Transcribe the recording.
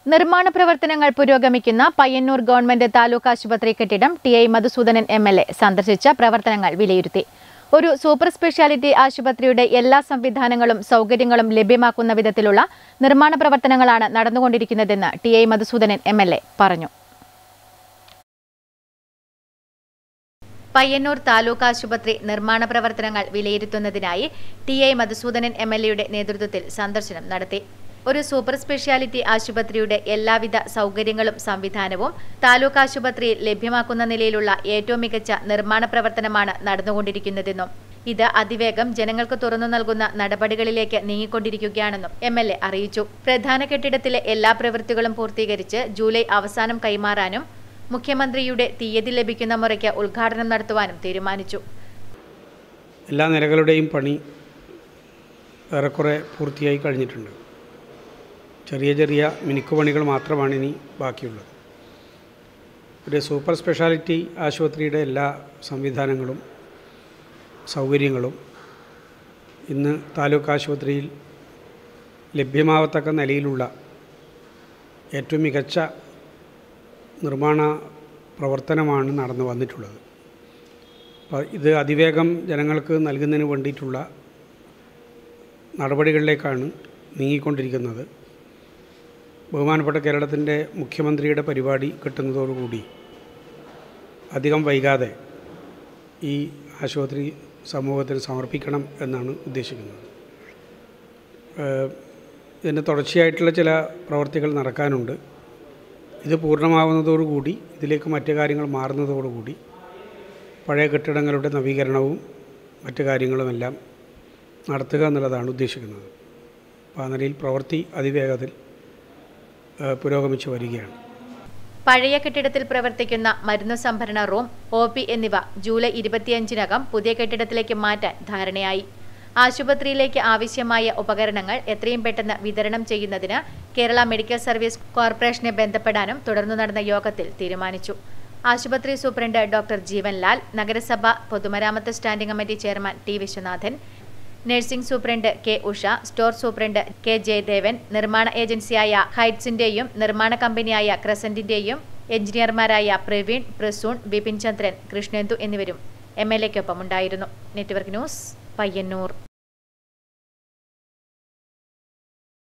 നിർമ്മാണ പ്രവർത്തനങ്ങൾ പുരോഗമിക്കുന്ന പയ്യന്നൂർ ഗവൺമെന്റ് താലൂക്ക് ആശുപത്രി കെട്ടിടം T I Madhusoodanan M L A സന്ദർശിച്ച പ്രവർത്തനങ്ങൾ വിലയിരുത്തി ഒരു സൂപ്പർ സ്പെഷ്യാലിറ്റി ആശുപത്രിയുടെ എല്ലാ സംവിധാനങ്ങളും സൗകര്യങ്ങളും ലഭ്യമാക്കുന്ന വിധത്തിലുള്ള നിർമ്മാണ പ്രവർത്തനങ്ങളാണ് നടന്നുകൊണ്ടിരിക്കുന്നതെന്ന് T I Madhusoodanan M L A പറഞ്ഞു പയ്യന്നൂർ താലൂക്ക് ആശുപത്രി നിർമ്മാണ പ്രവർത്തനങ്ങൾ വിലയിരുത്തുന്നതിനായി T I Madhusoodanan M L എയുടെ നേതൃത്വത്തിൽ സന്ദർശനം നടത്തി ഒരു സൂപ്പർ സ്പെഷ്യാലിറ്റി ആശുപത്രിയുടെ എല്ലാവിധ സൗകര്യങ്ങളും സംവിധാനവും താലൂക്ക് ആശുപത്രിയിൽ ലഭ്യമാക്കുന്ന നിലയിലുള്ള ഏറ്റവും മികച്ച നിർമ്മാണ പ്രവർത്തനമാണ് നടന്നുകൊണ്ടിരിക്കുന്നതെന്നും ഇത് അതിവേഗം ജനങ്ങൾക്ക് തുറന്നു നൽകുന്ന നടപടികളിലേക്ക് നീങ്ങിക്കൊണ്ടിരിക്കുകയാണെന്നും എം എൽ എ അറിയിച്ചു പ്രധാന കെട്ടിടത്തിലെ എല്ലാ പ്രവൃത്തികളും പൂർത്തീകരിച്ച് ജൂലൈ അവസാനം കൈമാറാനും മുഖ്യമന്ത്രിയുടെ തീയതി ലഭിക്കുന്ന മുറയ്ക്ക് ഉദ്ഘാടനം നടത്തുവാനും തീരുമാനിച്ചു എല്ലാ നിലകളുടെയും പണി ഏറെക്കുറെ പൂർത്തിയായി കഴിഞ്ഞിട്ടുണ്ട് ചെറിയ ചെറിയ മിനുക്കുപണികൾ മാത്രമാണ് ഇനി ബാക്കിയുള്ളത് ഒരു സൂപ്പർ സ്പെഷ്യാലിറ്റി ആശുപത്രിയുടെ എല്ലാ സംവിധാനങ്ങളും സൗകര്യങ്ങളും ഇന്ന് താലൂക്ക് ആശുപത്രിയിൽ ലഭ്യമാവത്തക്ക നിലയിലുള്ള ഏറ്റവും മികച്ച നിർമ്മാണ പ്രവർത്തനമാണ് നടന്നു വന്നിട്ടുള്ളത് അപ്പോൾ ഇത് അതിവേഗം ജനങ്ങൾക്ക് നൽകുന്നതിന് വേണ്ടിയിട്ടുള്ള നടപടികളിലേക്കാണ് നീങ്ങിക്കൊണ്ടിരിക്കുന്നത് ബഹുമാനപ്പെട്ട കേരളത്തിൻ്റെ മുഖ്യമന്ത്രിയുടെ പരിപാടി കിട്ടുന്നതോടുകൂടി അധികം വൈകാതെ ഈ ആശുപത്രി സമൂഹത്തിന് സമർപ്പിക്കണം എന്നാണ് ഉദ്ദേശിക്കുന്നത് ഏഹ് ഇതിന് തുടർച്ചയായിട്ടുള്ള ചില പ്രവർത്തികൾ നടക്കാനുണ്ട് ഇത് പൂർണ്ണമാവുന്നതോടുകൂടി ഇതിലേക്ക് മറ്റു കാര്യങ്ങൾ മാറുന്നതോടുകൂടി പഴയ കെട്ടിടങ്ങളുടെ നവീകരണവും മറ്റു കാര്യങ്ങളുമെല്ലാം നടത്തുക എന്നുള്ളതാണ് ഉദ്ദേശിക്കുന്നത് അപ്പോൾ ആ നിലയിൽ പ്രവൃത്തി അതിവേഗത്തിൽ ഏഹ് പുരോഗമിച്ചു വരികയാണ് പഴയ കെട്ടിടത്തിൽ പ്രവർത്തിക്കുന്ന മരുന്ന് സംഭരണ റൂം ഒ പി എന്നിവ ജൂലൈ ഇരുപത്തിയഞ്ചിനകം പുതിയ കെട്ടിടത്തിലേക്ക് മാറ്റാൻ ധാരണയായി ആശുപത്രിയിലേക്ക് ആവശ്യമായ ഉപകരണങ്ങൾ എത്രയും പെട്ടെന്ന് വിതരണം ചെയ്യുന്നതിന് കേരള മെഡിക്കൽ സർവീസ് കോർപ്പറേഷനെ ബന്ധപ്പെടാനും തുടർന്നു നടന്ന യോഗത്തിൽ തീരുമാനിച്ചു ആശുപത്രി സൂപ്രണ്ട് ഡോക്ടർ ജീവൻലാൽ നഗരസഭ പൊതുമരാമത്ത് standing committee chairman T Viswanathan nursing superintendent K Usha store superintendent K Jayadevan നിർമ്മാണ ഏജൻസിയായ ഹൈറ്റ്സിന്റെയും നിർമ്മാണ കമ്പനിയായ ക്രസന്റിന്റെയും എഞ്ചിനീയർമാരായ പ്രവീൺ പ്രസൂൺ ബിപിൻ ചന്ദ്രൻ കൃഷ്ണേന്ദു എന്നിവരും എം എൽ എക്കൊപ്പം ഉണ്ടായിരുന്നു നെറ്റ്വർക്ക് ന്യൂസ് പയ്യന്നൂർ